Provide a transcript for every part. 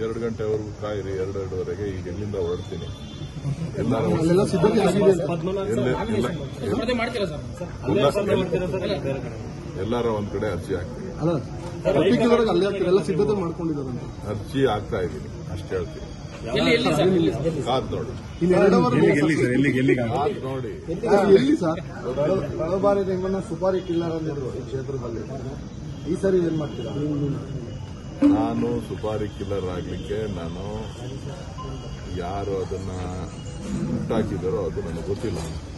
ಎರಡು ಗಂಟೆವರೆಗೂ ಕಾಯಿರಿ ಎರಡು ಎರಡೂವರೆಗೆ ಈಗ ಎಲ್ಲಿಂದ ಹೊರಡ್ತೀನಿ ಎಲ್ಲಾರ ಅಲ್ಲೆಲ್ಲ ಸಿದ್ಧತೆ ಆಗಿದೆ ಅಂತ. ಎಲ್ಲೇ- ಎಲ್ಲ ಸ್ಪರ್ಧೆ ಮಾಡ್ತೀರಾ ಸರ್ ಎಲ್ಲ- ಎಲ್ಲಾರ ಒಂದ್ ಕಡೆ ಅರ್ಜಿ ಹಾಕ್ತೀನಿ ಅಲ್ಲ ಪರ್ಟಿಕ್ಯುಲರ್ ಆಗಿ ಅಲ್ಲೇ ಆಗ್ತಾರೆ ಎಲ್ಲ ಸಿದ್ಧತೆ ಮಾಡ್ಕೊಂಡಿದ್ದಾರೆ ಅರ್ಜಿ ಹಾಕ್ತಾ ಇದ್ದೀನಿ ಅಷ್ಟೇ ಹೇಳ್ತೀನಿ ಎಲ್ಲಿ ಎಲ್ಲಿ ಸರ್ ಕಾದ್ ನೋಡಿ ಇನ್ನು ಎರಡು ಅವರ್ ಕಾದ್ ನೋಡಿ ಎಲ್ಲಿ ಸರ್ ಕಳೆದ ಬಾರಿ ನಿಮ್ಮನ್ನ ಸುಪಾರಿ ಕಿಲ್ಲರ್ ಅಂದಿದ್ರು ಈ ಕ್ಷೇತ್ರದಲ್ಲಿ ಈ ಸರಿ ಏನ್ ಮಾಡ್ತೀರಾ ನಾನು ಸುಪಾರಿ ಕಿಲ್ಲರ್ ಆಗ್ಲಿಕ್ಕೆ ನಾನು ಯಾರು ಅದನ್ನ ಹುಟ್ಟಾಕಿದಾರೋ ಅದು ನನಗೆ ಗೊತ್ತಿಲ್ಲ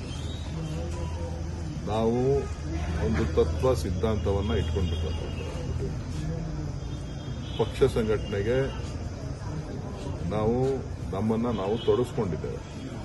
ನಾವು ಒಂದು ತತ್ವ ಸಿದ್ಧಾಂತವನ್ನ ಇಟ್ಕೊಂಡಿರ್ತಕ್ಕಂಥ ಪಕ್ಷ ಸಂಘಟನೆಗೆ ನಾವು ನಮ್ಮನ್ನ ನಾವು ತೊಡಗಿಸ್ಕೊಂಡಿದ್ದೇವೆ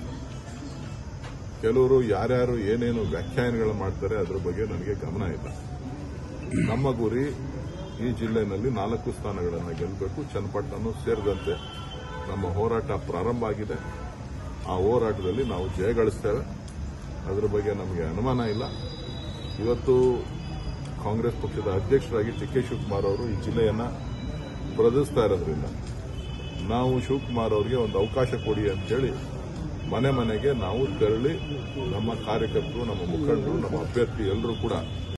ಕೆಲವರು ಯಾರ್ಯಾರು ಏನೇನು ವ್ಯಾಖ್ಯಾನಗಳು ಮಾಡ್ತಾರೆ ಅದ್ರ ಬಗ್ಗೆ ನನಗೆ ಗಮನ ಇಲ್ಲ ನಮ್ಮ ಗುರಿ ಈ ಜಿಲ್ಲೆಯಲ್ಲಿ ನಾಲ್ಕು ಸ್ಥಾನಗಳನ್ನು ಗೆಲ್ಲಬೇಕು ಚನ್ನಪಟ್ಟಣ ಸೇರಿದಂತೆ ನಮ್ಮ ಹೋರಾಟ ಪ್ರಾರಂಭ ಆಗಿದೆ ಆ ಹೋರಾಟದಲ್ಲಿ ನಾವು ಜಯಗಳಿಸ್ತೇವೆ ಅದರ ಬಗ್ಗೆ ನಮಗೆ ಅನುಮಾನ ಇಲ್ಲ ಇವತ್ತು ಕಾಂಗ್ರೆಸ್ ಪಕ್ಷದ ಅಧ್ಯಕ್ಷರಾಗಿ ಟಿ ಕೆ ಶಿವಕುಮಾರ್ ಅವರು ಈ ಜಿಲ್ಲೆಯನ್ನ ಪ್ರದರ್ಶಿಸ್ತಾ ಇರೋದ್ರಿಂದ ನಾವು ಶಿವಕುಮಾರ್ ಅವರಿಗೆ ಒಂದು ಅವಕಾಶ ಕೊಡಿ ಅಂತೇಳಿ ಮನೆ ಮನೆಗೆ ನಾವು ತೆರಳಿ ನಮ್ಮ ಕಾರ್ಯಕರ್ತರು ನಮ್ಮ ಮುಖಂಡರು ನಮ್ಮ ಅಭ್ಯರ್ಥಿ ಎಲ್ಲರೂ ಕೂಡ